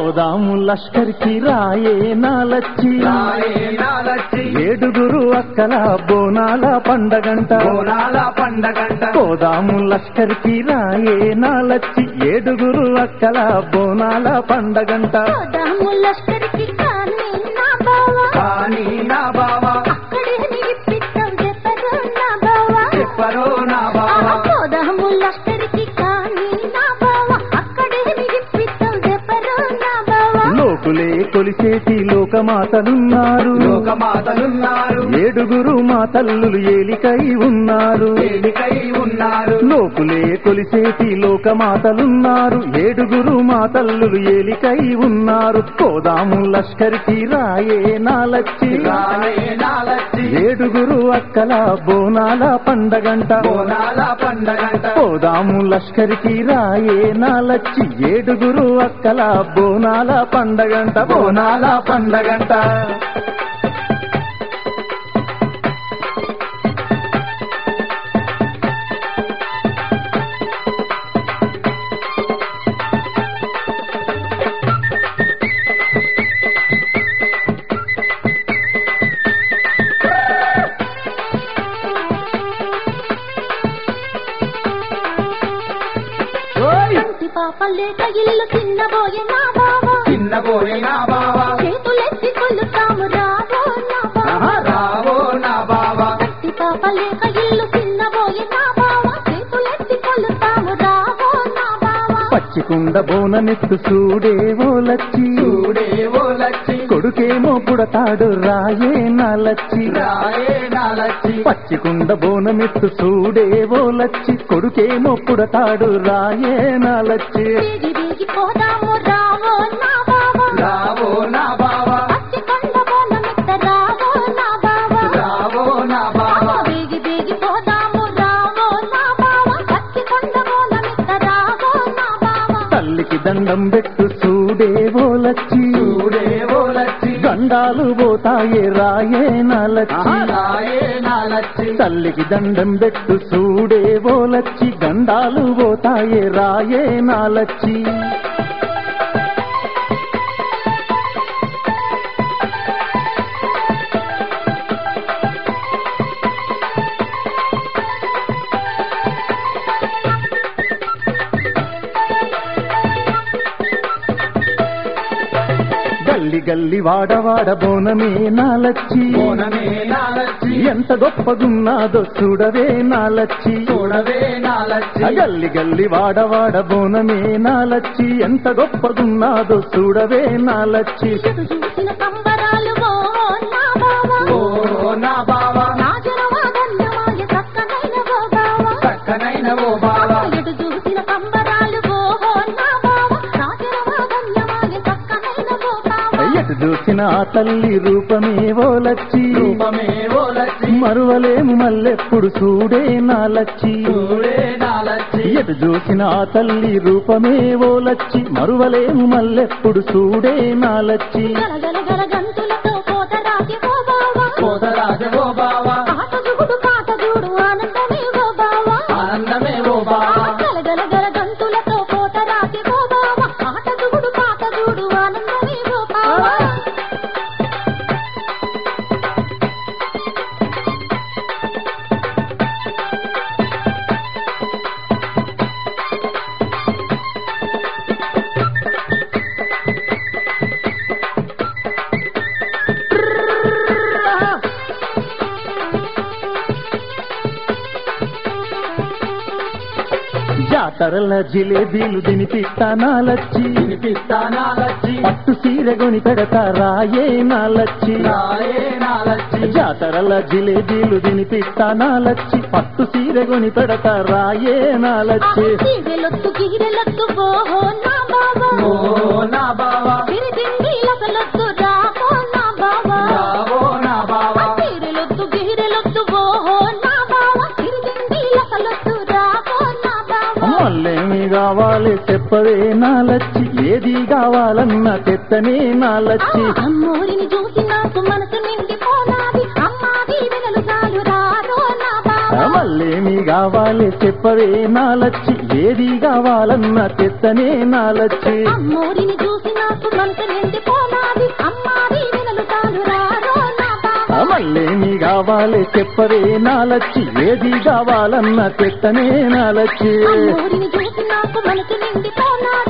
పోదాము లష్కర్కి రాయే నాలచ్చి రాయే నాలచ్చి ఏడుగురు అక్కల బోనాల పండగంట బోనాల పండగంట పోదాము లష్కర్కి రాయే నాలచ్చి ఏడుగురు అక్కల బోనాల పండగంట పోదాము లష్కరికి కానీ నా బావ కానీ నా బావ అక్కడే నిలిపిస్తాం చెప్పరు నా బావ చెప్పరు నా ఆ, బావ పోదాము లష్కరికి కానీ నా బావ అక్కడే నిలిపిస్తాం చెప్పరు నా బావ లోకులే కొలిసేటి లోకమాతలున్నారు లోకమాతలున్నారు ఏడుగురు మా తల్లులు ఏలికై ఉన్నారు వేదికై ఉన్నారు లోకులే కొలిసేటి లోకమాతలున్నారు ఏడుగురు మా తల్లులు ఏలికై ఉన్నారు పోదాము లష్కర్కి రాయే నాలచ్చి రాయే నాలచ్చి ఏడుగురు అక్కల బోనాల పండగంట బోనాల పండగంట పోదాము లష్కర్కి రాయే నాలచ్చి ఏడుగురు అక్కల బోనాల పండగంట బోనాల పండగంట కంటి పాప లేక ఇల్లు చిన్నబోయే నా బావ చిన్నబోయే నా బావ చేతులెత్తి కొలుతాము రావో నా ఆహా, బావ రావో నా బావ కంటి పాప లేక ఇల్లు చిన్నబోయే నా బావ చేతులెత్తి కొలుతాము రావో నా బావ పచ్చికుండ బోనమెత్తు చూడేవో లచ్చి చూడే ఓ లచ్చి కొడుకేమో పుడతాడు రాయే నాలచ్చి రాయే నాలచ్చి పచ్చికుండ బోనమెత్తు చూడేవో లచ్చి కొడుకేమో పుడతాడు రాయే నాలచ్చి బీగి బీగి పోదాము రావో నా బావ రావో నా బావ పచ్చి కొండ బోనమిత్త రావో నా బావ రావో నా బావ బీగి బీగి పోదాము రావో నా బావ పచ్చి కొండ బోనమిత్త రావో నా బావ తల్లికి దండం పెట్టు చూడేవో లచ్చి చూడే ఓ లచ్చి గండాలు పోతాయే రాయే నాలచ్చి ఆహా, రాయే నాలచ్చి తల్లికి దండం పెట్టు చూడేవో లచ్చి గండాలు పోతాయే రాయే నాలచ్చి గల్లి గల్లి వాడవాడ బోనమే నాలచ్చి బోనమే నాలచ్చి ఎంత గొప్పగున్నాదో చూడవే నాలచ్చి చూడవే నాలచ్చి గల్లి గల్లి వాడవాడ బోనమే నాలచ్చి ఎంత గొప్పగున్నాదో చూడవే నాలచ్చి ఎటు చూసిన సంబరాలు ఓ నా బావ ఓ నా బావ నా జనవాదన్యమాయ చక్కనైన ఓ బావ చక్కనైన ఓ బావ ఎటు చూసిన సంబరాలు ఓ నా బావ నా జనవాదన్యమాయ చక్కనైన ఓ బావ ఎటు చూసిన ఆ తల్లి రూపమే ఓలచ్చి రూపమే ఓ లచ్చి మరువలేము మల్లెప్పుడు చూడే నాలచ్చి చూడే నాలచ్చి ఎటు చూసిన ఆ తల్లి రూపమే ఓలచ్చి మరువలేము మల్లెప్పుడు చూడే నాలచ్చి గలగల గల గంతులతో పోతరాకి ఓ బావ కోతరాజ ఓ బావ ఆట జుగుడు పాట జూడు ఆనందమే ఓ బావ ఆనందమే ఓ బావ గలగల గల గంతులతో పోతరాకి ఓ బావ ఆట జుగుడు పాట జూడు ఆనందమే ఓ బావ జాతరల జిలేబీలు తినిపిస్తా నాలచ్చి వినిపిస్తా నాలచ్చి పట్టు సీర కొని పెడతా రాయే నాలచ్చి రాయే నాలచ్చి జాతరల జిలేబీలు తినిపిస్తా నాలచ్చి పట్టు సీర కొని పెడతా రాయే నాలచ్చి గీరెలొద్దు గీరెలొద్దు ఓహో నా బావ ఓ నా బావ విరిదిండి లసలొద్దు రామో నా బావ రావో నా బావ గీరెలొద్దు గీరెలొద్దు ఓహో నా బావ విరిదిండి లసలొద్దు రామో నా బావ మళ్ళేమి కావాలి చెప్పవే నాలచ్చి ఏది కావాలన్నా తెత్తనే నాలచ్చి అమ్మోరిని చూసి నాకు మనసు నిండిపోనాది అమ్మాది వెనలు చాలు రారో నా బావ మళ్ళేమి కావాలి చెప్పవే నాలచ్చి ఏది కావాలన్నా తెత్తనే నాలచ్చి అమ్మోరిని చూసి నాకు నాకు మనసు నిండి పోనాది అమ్మాది వినలు తాను రారో నా బావ మళ్ళేమి కావాలి చెప్పవే నాలచ్చి ఏది కావాలన్న చెత్తనే నాలచ్చి అమ్మూరిని చూసి నాకు మనసు నిండి పోనాది